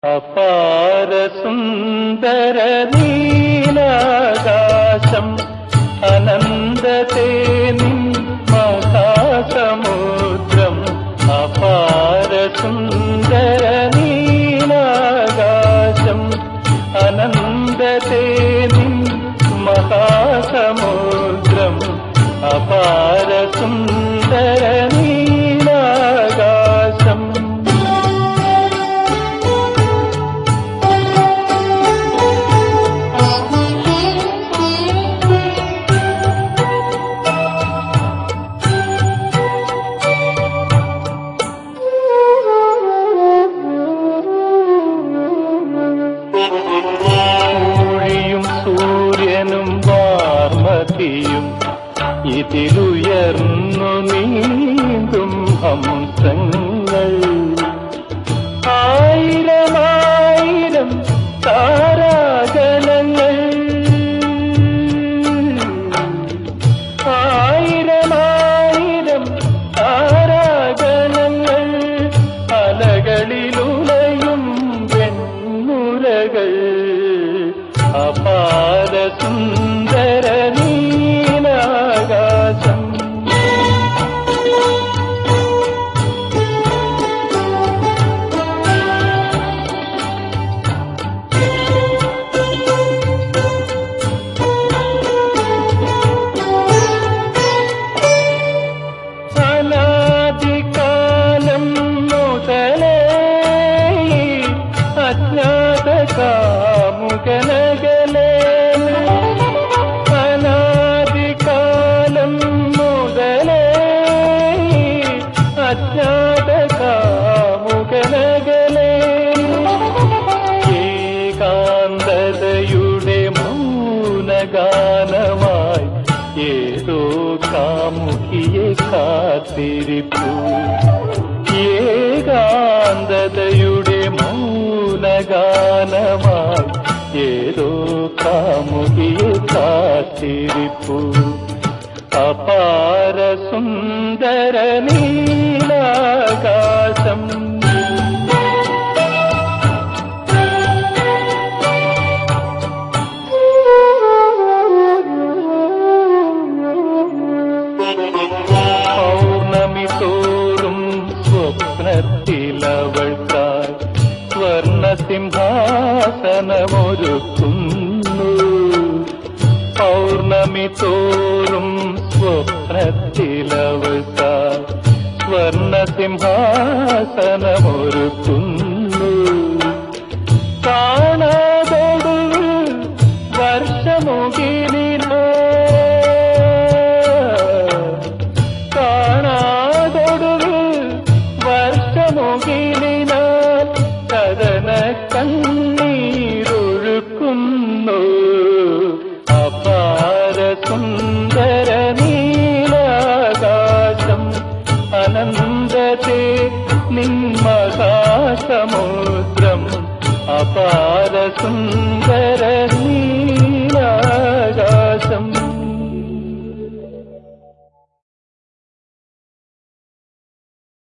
അപാര സുന്ദര നീലാകാശം അനന്തതേ നിൻ മഹാസമുദ്രം അപാര സുന്ദര നീലാകാശം അനന്തതേ നിൻ മഹാസമുദ്രം അപാര സുന്ദര നീലാകാശം സൂഴിയും സൂര്യനും വാർമതിയും ഇതിലുയർന്നു നീന്തും ഹംസങ്ങൾ ആയിരമായിരം താരാജലങ്ങൾ ആയിരമായിരം താരാഗണങ്ങൾ അലകളിലുലയും വെണ്ണുരകൾ അപാര സുന്ദര നീലാകാശം അനാദികാലം മുതലേ അജ്ഞാത കാമുകനകലേ അനാദികാലം മുതലേ അജ്ഞാത കാമുകനകലേ ഏകാന്തതയുടെ മൗനഗാനമായി ഏതോ കാമുകിയെ കാത്തിരിപ്പു ഏകാന്തതയുടെ മൗനഗാനമായി ഏതോ കാമുകിയെ കാത്തിരിപ്പു അപാര സുന്ദര നീലാകാശം പൗർണമി തോറും സ്വപ്നത്തിലവൾക്കായി സ്വർണ സിംഹാസനമൊരുക്കുന്നു പൗർണമി തോറും സ്വപ്നത്തിലവൾക്കായി സ്വർണ സിംഹാസനമൊരുക്കുന്നു കാണാതൊടുവിൽ വർഷമുകിലിനോ കാണാതൊടുവിൽ വർഷമുകിലിനാൽ കഥന കണ്ണീരൊഴുക്കുന്നു അപാര സുന്ദര നീലാകാശം അനന്തതേ നിന്മഹാസമുദ്രം അപാര സുന്ദര